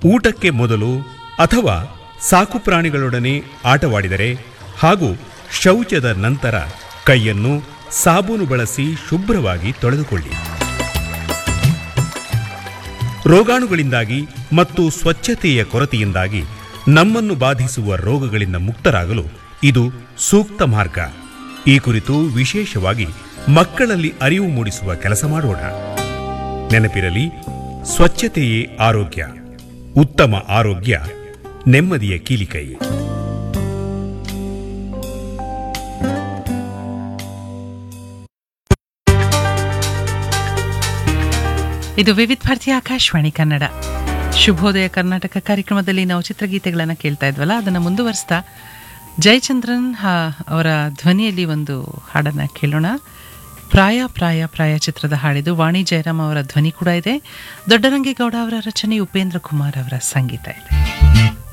ಊಟಕ್ಕೆ ಮೊದಲು ಅಥವಾ ಸಾಕು ಪ್ರಾಣಿಗಳೊಡನೆ ಆಟವಾಡಿದರೆ ಹಾಗೂ ಶೌಚದ ನಂತರ ಕೈಯನ್ನು ಸಾಬೂನು ಬಳಸಿ ಶುಭ್ರವಾಗಿ ತೊಳೆದುಕೊಳ್ಳಿ ರೋಗಾಣುಗಳಿಂದಾಗಿ ಮತ್ತು ಸ್ವಚ್ಛತೆಯ ಕೊರತೆಯಿಂದಾಗಿ ನಮ್ಮನ್ನು ಬಾಧಿಸುವ ರೋಗಗಳಿಂದ ಮುಕ್ತರಾಗಲು ಇದು ಸೂಕ್ತ ಮಾರ್ಗ ಈ ಕುರಿತು ವಿಶೇಷವಾಗಿ ಮಕ್ಕಳಲ್ಲಿ ಅರಿವು ಮೂಡಿಸುವ ಕೆಲಸ ಮಾಡೋಣ ನೆನಪಿರಲಿ ಸ್ವಚ್ಛತೆಯೇ ಆರೋಗ್ಯ ಉತ್ತಮ ಆರೋಗ್ಯ ನೆಮ್ಮದಿಯ ಕೀಲಿಕೈ ಇದು ವಿವಿಧ ಭಾರತಿ ಆಕಾಶವಾಣಿ ಕನ್ನಡ ಶುಭೋದಯ ಕರ್ನಾಟಕ ಕಾರ್ಯಕ್ರಮದಲ್ಲಿ ನಾವು ಚಿತ್ರಗೀತೆಗಳನ್ನು ಕೇಳ್ತಾ ಇದ್ವಲ್ಲ ಅದನ್ನು ಮುಂದುವರಿಸ್ತಾ ಜಯಚಂದ್ರನ್ ಹಾ- ಅವರ ಧ್ವನಿಯಲ್ಲಿ ಒಂದು ಹಾಡನ್ನು ಕೇಳೋಣ ಪ್ರಾಯ ಪ್ರಾಯ ಪ್ರಾಯ ಚಿತ್ರದ ಹಾಡಿದು ವಾಣಿ ಜಯರಾಮ್ ಅವರ ಧ್ವನಿ ಕೂಡ ಇದೆ ದೊಡ್ಡರಂಗೇಗೌಡ ಅವರ ರಚನೆ ಉಪೇಂದ್ರ ಕುಮಾರ್ ಅವರ ಸಂಗೀತ ಇದೆ